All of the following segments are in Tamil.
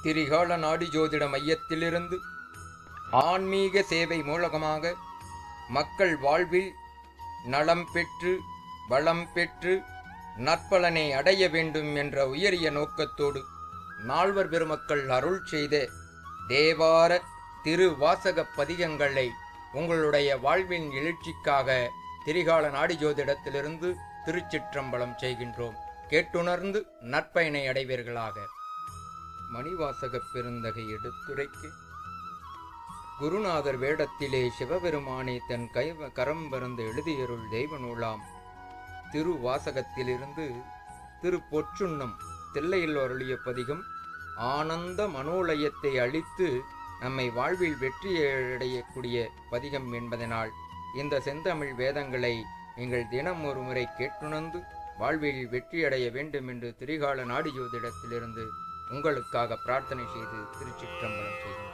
திரிகால நாடி ஜோதிட மையத்திலிருந்து ஆன்மீக சேவை மூலகமாக மக்கள் வாழ்வில் நலம் பெற்று வளம் பெற்று நற்பலனை அடைய வேண்டும் என்ற உயரிய நோக்கத்தோடு நால்வர் பெருமக்கள் அருள் செய்த தேவார திருவாசகப் பதிகங்களை உங்களுடைய வாழ்வின் எழுச்சிக்காக திரிகால நாடி ஜோதிடத்திலிருந்து திருச்சிற்றம்பலம் செய்கின்றோம் கேட்டுணர்ந்து நற்பயனை அடைவீர்களாக மணிவாசகப் பெருந்தகை எடுத்துரைக்கு குருநாதர் வேடத்திலே சிவபெருமானே தன் கைவ கரம் பறந்து எழுதியருள் தெய்வ நூலாம் திருவாசகத்திலிருந்து திரு பொற்றுண்ணம் தில்லையில் அருளிய பதிகம் ஆனந்த மனோலயத்தை அளித்து நம்மை வாழ்வில் வெற்றியடையக்கூடிய பதிகம் என்பதனால் இந்த செந்தமிழ் வேதங்களை நீங்கள் தினம் ஒரு முறை கேட்டுணர்ந்து வாழ்வில் வெற்றியடைய வேண்டும் என்று திரிகால நாடி ஜோதிடத்திலிருந்து உங்களுக்காக பிரார்த்தனை செய்து திருச்சிற்றம்பலம் செய்கின்றோம்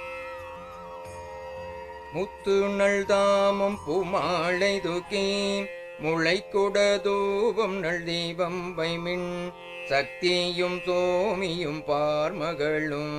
முத்து நல் தாமம் பூமாலை தூக்கி முளை குடதூபம் நல் தீபம் வைமின் சக்தியும் சோமியும் பார்மகளும்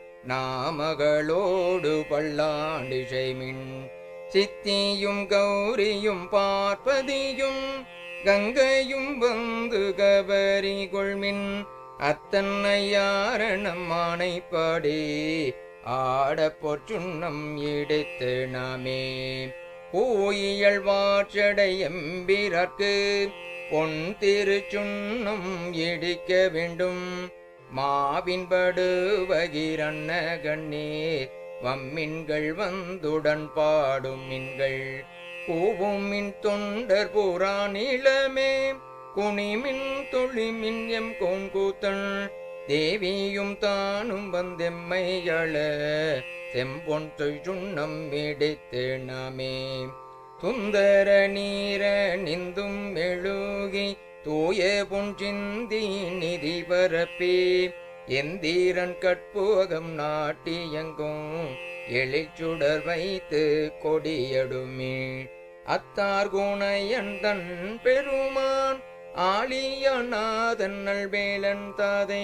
நாமகளோடு பல்லாண்டிசைமின் சித்தியும் கௌரியும் பார்ப்பதியும் கங்கையும் வந்து கபரி கொள்மின் அத்தன்னையாரணம் ஆணைப்பாடே ஆட பொற்றுண்ணம் எடுத்து நாமே பூயியல் வாற்றடை எம்பிறர்க்கு பொன் திருச்சுண்ணம் இடிக்க வேண்டும் மாவின் படுவகிரண்ண கண்ணீர் வம்மின்கள் வந்துடன் பாடும் மின்கள் கூவும் மின் தொண்டர் புறாநிலமே குனிமின் தொழிமின் எம் கோங்கூத்தன் தேவியும் தானும் வந்தெம்மையள செம்பொன் சுண்ணம் எடுத்து நாமே சுந்தர நீர நிந்தும் மெழுகி தூய பொன் சிந்தி நிதி பரப்பி எந்திரன் கற்போகம் நாட்டியங்கும் எழிச்சுடர் வைத்து கொடியடுமே அத்தார் குணையன் தன் பெருமான் ஆலியநாதன் நல்வேலன் தாதை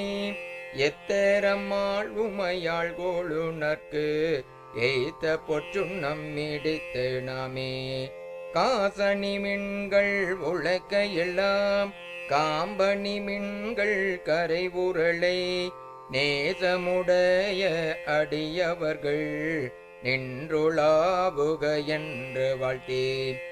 எத்தரம்மாள் உமையாள் கோளுனர்க்கு எய்த்த பொற்றுண்ணம் இடித்து நாமே காசணி மின்கள் உழைக்க எல்லாம் காம்பணி மின்கள் கரை உருளை நேசமுடைய அடியவர்கள் நின்றுளாவுக என்று வாழ்த்தே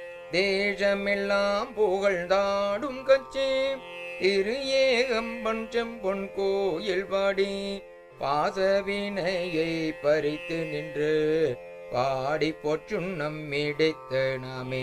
தேசமெல்லாம் புகழ்ந்தாடும் கட்சி திரு ஏகம்பன் செம்பொன் கோயில் பாடி பாசவினையை பறித்து நின்று பாடி போற்றுண்ணம் இடித்து நாமே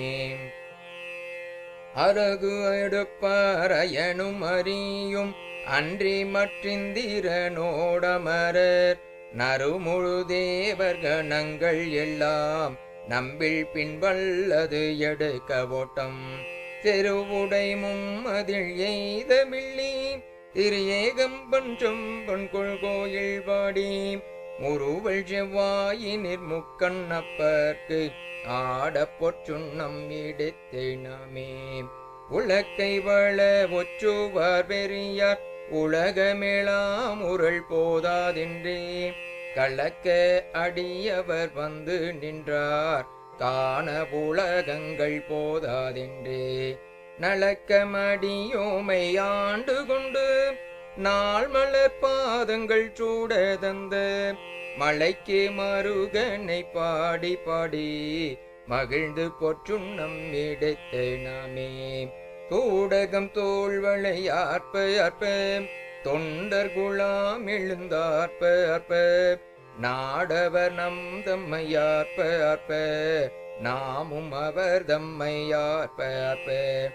அரகு எடுப்பறையனும் அறியும் அன்றி மற்றிந்திரனோடமரர் நறுமுழு தேவர் கணங்கள் எல்லாம் நம்பில் பின்வல்லது எடுக்க ஓட்டம் செருவுடை மும்மதில் எய்தமில்லி திரு ஏகம்பன் செம்பன் கொள்கோயில் பாடி முருவல் செவ்வாயினிர் முக்கண்ணப்பர்க்கு ஆட பொற்றுண்ணம் எடுத்து நாமே உலக்கை வள ஒச்சுவார் பெரியார் உலகமேளாம் உருள் போதாதென்றே கலக்க அடியவர் வந்து நின்றார் காண உலகங்கள் போதாதென்றே நலக்கமடியோமை ஆண்டு கொண்டு நாள் மலர் பாதங்கள் சூட தந்த மலைக்கு மருகனை பாடி பாடி மகிழ்ந்து பொற்றுண்ணம் எடுத்து நாமே தூடகம் தோல்வளை ஆர்ப்ப அற்ப தொண்டர் குழாம் எழுந்தார்ப்ப அற்ப நாடவர் நம் தம்மையார்ப்ப அற்ப நாமும் அவர் தம்மையார்ப்ப அற்ப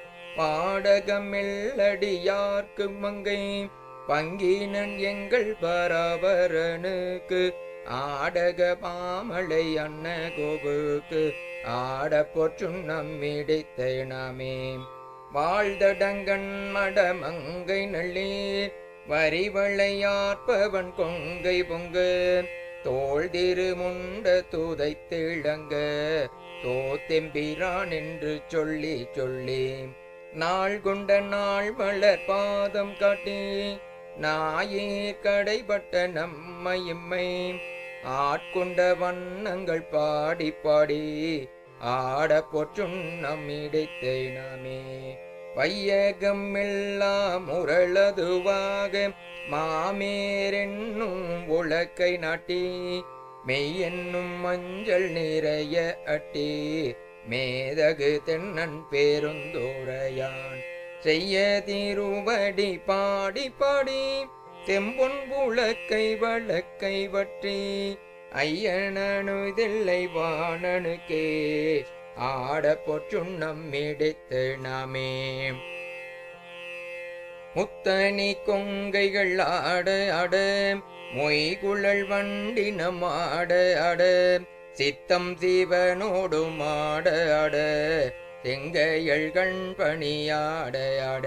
பாடகமெல்லடியார்க்கு மங்கை பங்கினன் எங்கள் பராபரனுக்கு ஆடக பாமலை அன்ன கோபுக்கு ஆட பொற்றும் நம்மிடித்த நாமே வாழ்தடங்கண் மடமங்கை நள்ளீர் வரிவளையார்ப்பவன் கொங்கை பொங்கு தோள் திருமுண்ட துதை திளங்க தோத்தெம்பிரான் என்று சொல்லி சொல்லி நாள் கொண்ட நாள் வளர் பாதம் காட்டி நாயீர் கடைப்பட்ட நம்மை இம்மை ஆட்கொண்ட வண்ணங்கள் பாடி பாடி ஆட பொற்றும் நம்மிடைத்தை நாமே வையகம் எல்லாம் முரளதுவாக மாமேரென்னும் உலக்கை நாட்டி மெய்யென்னும் மஞ்சள் நிறைய அட்டி மேதகு தென்னன் பேருந்தோரையான் செய்ய திருவடி பாடி பாடி செம்பொன் புழக்கை வழக்கை வற்றி ஐயனனுதில்லை வாணனுக்கே ஆட பொற்றும் நம்மிடைத்து நாமே முத்தனி கொங்கைகள் ஆட ஆட மொய்குழல் வண்டினம் ஆட ஆட சித்தம் சிவனோடும் ஆட ஆட செங்கையள் கண் பணியாட ஆட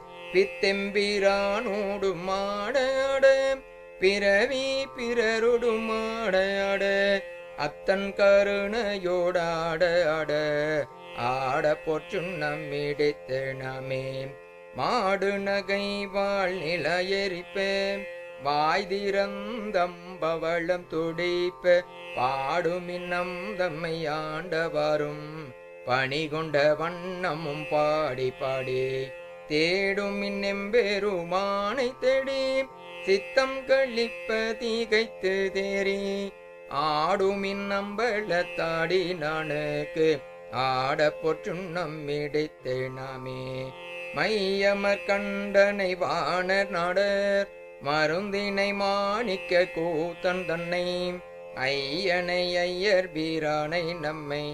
பித்தெம்பிரானோடும் ஆட ஆட பிறவி பிறருடும் ஆட ஆட அத்தன் கருணையோடாட ஆட ஆட பொற்றும் நம்மிடைத்து நாமே மாடு நகை வாழ் நிலையெரிப்ப வாய் திறந்தம்பவளம் துடிப்ப பாடுமின்னம் தம்மை ஆண்டவரும் பணி கொண்ட வண்ணமும் பாடி பாடி தேடும் இன்னெம்பெருமானை தேடி சித்தம் கழிப்ப தீகைத்து தேறி ஆடுமின் நம்பளத்தாடி நானுக்கு ஆட பொற்றும் நம்மிடைத்து நாமே மையமர் கண்டனை வாணர் நாடர் மருந்தினை மாணிக்க கூத்தன் தன்னை ஐயனை ஐயர் வீரானை நம்மை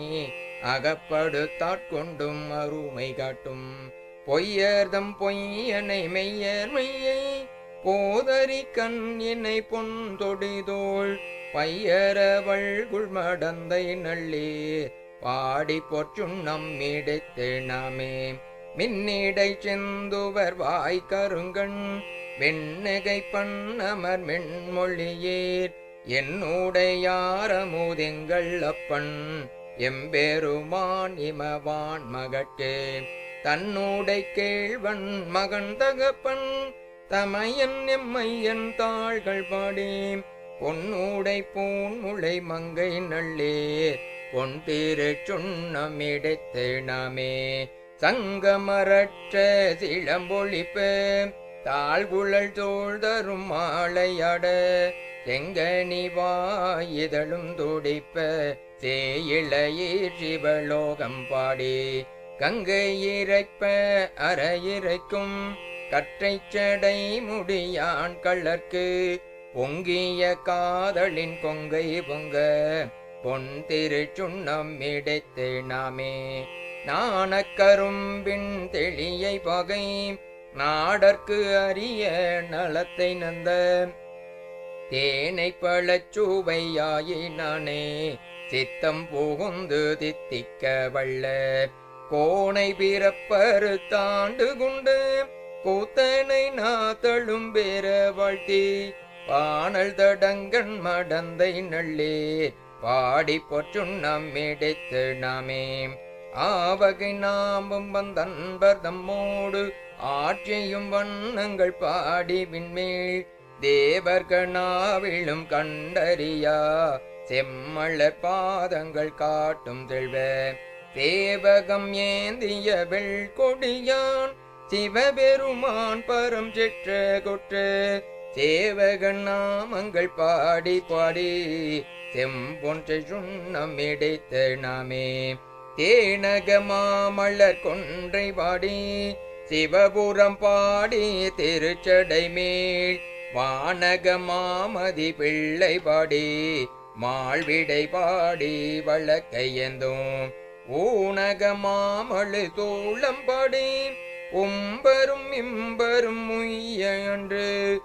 அகப்படுத்தாட்கொண்டும் அருமை காட்டும் பொய்யர்தம் பொய்யனை மெய்யர் மெய்யை போதரி கண் என்னை பொன் தொடிதோள் பையரவள் குள்மடந்தை நள்ளீர் பாடி பொற்றும் நம்மிடைத்து நாமே மின்னிடை செந்துவர் வாய் கருங்கண் வெண்ணகை பண்ணமர் மென்மொழியீர் என்னுடையாரமுதெங்கள் அப்பன் எம்பெருமான் இமவான் மகட்கே தன்னுடை கேழ்வன் மகன் தகப்பன் தமையன் எம்மையன் தாள்கள் பாடி பொன்னுடை பூன்முளை மங்கை நள்ளீர் பொன் திரு சுண்ணமிடைத்து நாமே சங்கமரற்ற சிளம்பொழிப்ப தாழ்குழல் தோள் தரும் மாலையாட செங்கனி வாயிதழும் துடிப்ப சேயிளையீர் சிவலோகம் பாடி கங்கை இறைப்ப அற இறைக்கும் கற்றைச் சடை முடியான் கள்ளர்க்கு பொங்கிய காதலின் கொங்கை பொங்க பொன் திரு சுண்ணம் இடைத்து நாமே நாணக்கரும்பின் தெளியை பகை நாடற்கு அரிய நலத்தை நந்த தேனை பழச்சுவையாயினானே சித்தம் புகுந்து தித்திக்க வள்ள கோணை பிறப்பரு தாண்டு கொண்டு கூத்தனை நாத்தழும் பெற வாழ்த்தி பாணல் தடங்கண் மடந்தை நள்ளே பாடி பொற்றும் நம்மிடைத்து நாமே ஆவகை நாமும் வந்தன்பர் தம்மோடு ஆட்சியும் வண்ணங்கள் பாடி விண்மேல் தேவர்கனாவிலும் கண்டறியா செம்மலர் பாதங்கள் காட்டும் தெள்வ தேவகம் ஏந்திய வெள்கொடியான் சிவபெருமான் பரம் செற்ற கொற்ற சேவகன் நாமங்கள் பாடி பாடி செம்பொன்றை சுண்ணம் இடைத்த நாமே தேனக மாமலர் கொன்றை பாடி சிவபுரம் பாடி திருச்சடை மேல் வானக மாமதி பிள்ளை பாடி மாழ்விடை பாடி வழக்கையந்தும் ஊனக மாமழு தோளம் பாடி உம்பரும் இம்பரும் முய்ய அன்று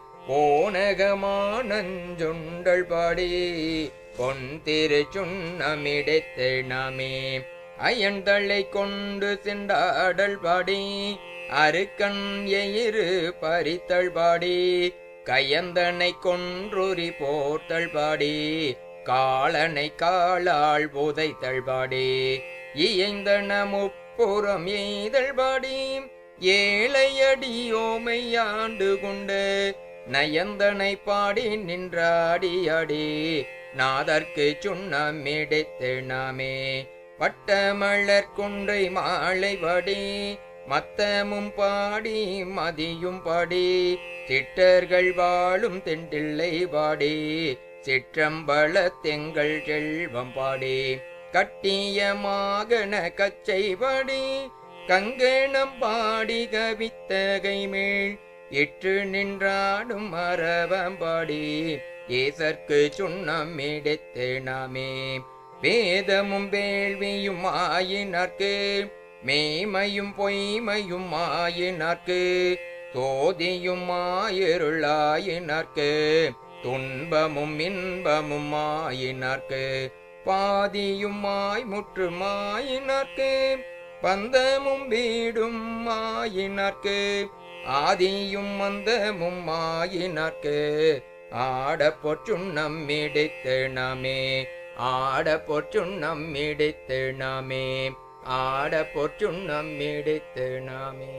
போனகமானஞ்சுண்டல் பாடி பொன் திரு சுண்ணமிடைத்து நாமே அயன்தளை கொண்டு சென்றாடல் பாடி அருக்கண் எயிறு பறித்தல் பாடி கயந்தனை கொன்றுரி போர்த்தல் பாடி காளனை காளாள் புதைத்தல் பாடி இயைந்தன முப்புறம் எய்தல் பாடி ஏழையடியோமை ஆண்டு கொண்டு நயந்தனை பாடி நின்றாடியாடி நாதற்கு சுண்ணமிடைத்து நாமே வட்டமலர் குன்றை மாலை வடி மத்தமும் பாடி மதியும் பாடி சிட்டர்கள் வாழும் தெண்டில்லை பாடி சிற்றம்பல தெங்கள் செல்வம் பாடி கட்டிய மாகன கச்சை பாடி கங்கணம் பாடி கவித்தகை மேல் இற்று நின்றாடும் மரபம்பாடி ஏசற்கு சுண்ணம் எடுத்து நாமே வேதமும் வேள்வியும் ஆயினார்க்கு மேமையும் பொய்மையும் ஆயினார்க்கு தோதியும் ஆயிருளாயினார்க்கு துன்பமும் இன்பமும் ஆயினார்க்கு பாதியும் ஆய் முற்றுமாயினார்க்கு பந்தமும் வீடும் ஆயினார்க்கு ஆதியும் மந்தமும் ஆயினார்க்கு ஆட பொற்றுண்ணம் இடைத்து நாமே ஆட பொற்றுண்ணம் இடைத்து நாமே ஆட பொற்றுண்ணம் இடைத்து நாமே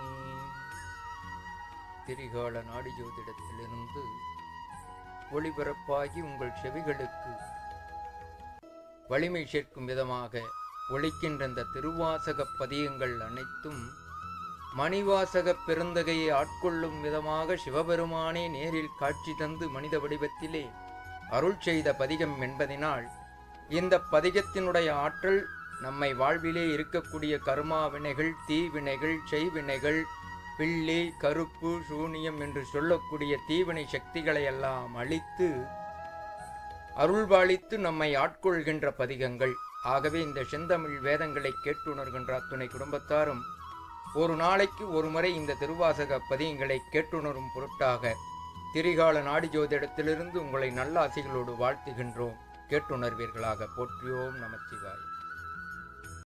திரிகால நாடி ஜோதிடத்திலிருந்து ஒளிபரப்பாகி உங்கள் செவிகளுக்கு வலிமை சேர்க்கும் விதமாக ஒழிக்கின்ற இந்த திருவாசக பதியங்கள் அனைத்தும் மணிவாசக பெருந்தகையை ஆட்கொள்ளும் விதமாக சிவபெருமானே நேரில் காட்சி தந்து மனித வடிவத்திலே அருள் செய்த பதிகம் என்பதினால் இந்த பதிகத்தினுடைய ஆற்றல் நம்மை வாழ்விலே இருக்கக்கூடிய கர்மா வினைகள் தீவினைகள் செய்வினைகள் பில்லி கருப்பு சூனியம் என்று சொல்லக்கூடிய தீவினை சக்திகளை எல்லாம் அழித்து அருள்வாளித்து நம்மை ஆட்கொள்கின்ற பதிகங்கள் ஆகவே இந்த செந்தமிழ் வேதங்களை கேட்டுணர்கின்ற அத்துணை குடும்பத்தாரும் ஒரு நாளைக்கு ஒரு முறை இந்த திருவாசக பதியங்களை கேட்டுணரும் பொருட்டாக திரிகால நாடி ஜோதிடத்திலிருந்து உங்களை நல்ல ஆசைகளோடு வாழ்த்துகின்றோம் கேட்டுணர்வீர்களாக போற்றியோம் நமச்சிவாய்